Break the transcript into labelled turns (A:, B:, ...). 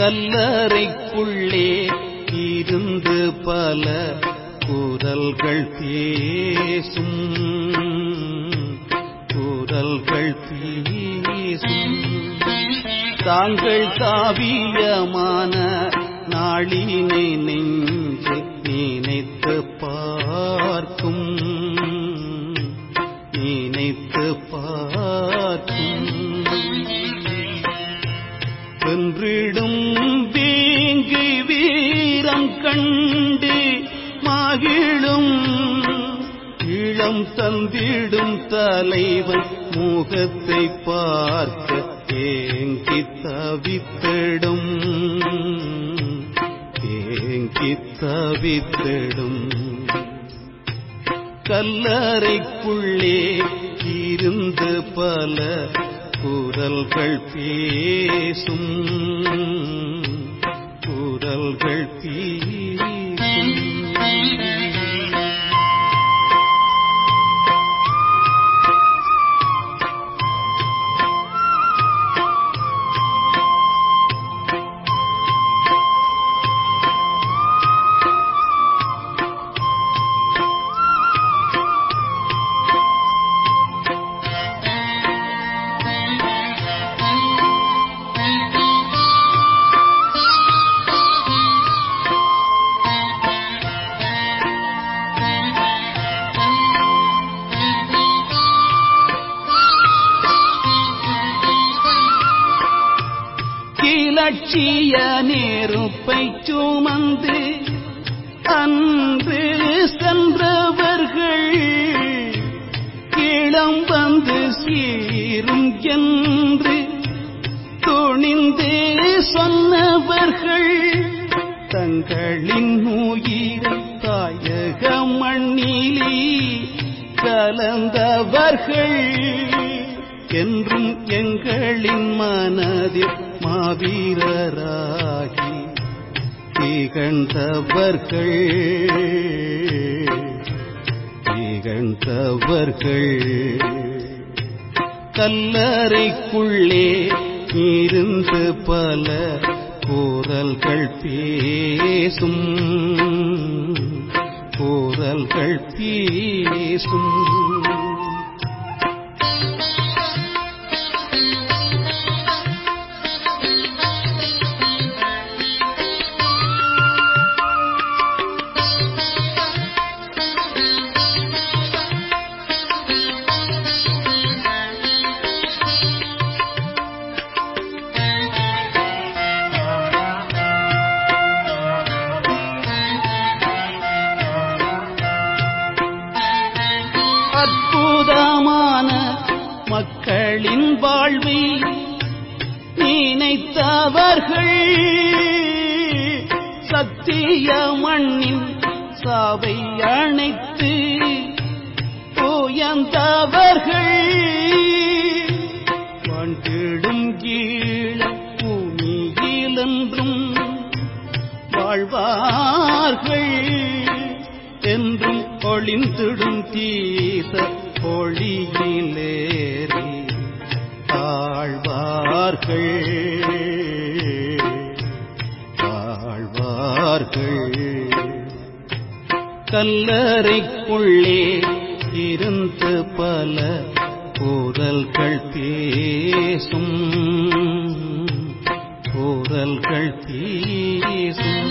A: கல்லறைக்குள்ளே இருந்து பல குரல்கள் பேசும் குரல்கள் பேசும் தாங்கள் காவியமான நாளினை நெஞ்சு நினைத்து பார்க்கும் நினைத்து பார்க்கும் வென்றிடும் வீங்கி வீரம் கண்டு மகிழும் இளம் தந்திடும் தலைவன் முகத்தை பார்க்க ஏங்கி தவித்திடும் ஏங்கி தவித்திடும் கல்லறைக்குள்ளே இருந்து பல குரல்கள் பேசும் குரல்கள் பேசும் கிளட்சிய நெருப்பை சுமந்து அன்று சென்றவர்கள் இளம் வந்து சீரும் என்று துணிந்து சொன்னவர்கள் தங்களின் உயிரை தாயக மண்ணிலே கலந்தவர்கள் என்றும் எங்களின் மனதில் மாவீரராகி திகழ்ந்தவர்கள் திகழ்ந்தவர்கள் கல்லறைக்குள்ளே இருந்து பல குரல்கள் பேசும் குரல்கள் பேசும் அற்புதமான மக்களின் வாழ்வை நினைத்தவர்கள் சத்திய மண்ணின் சாவை அணைத்து உயர்ந்தவர்கள் வாழ்ந்திடும் ஈழ பூமியிலென்றும் வாழ்வார்கள் என்றும் ஒளிந்திடும் தீச ஒளியிலேறி ஆழ்வார்கள் ஆழ்வார்கள் கல்லறைக்குள்ளே இருந்து பல குரல்கள் பேசும் குரல்கள் பேசும்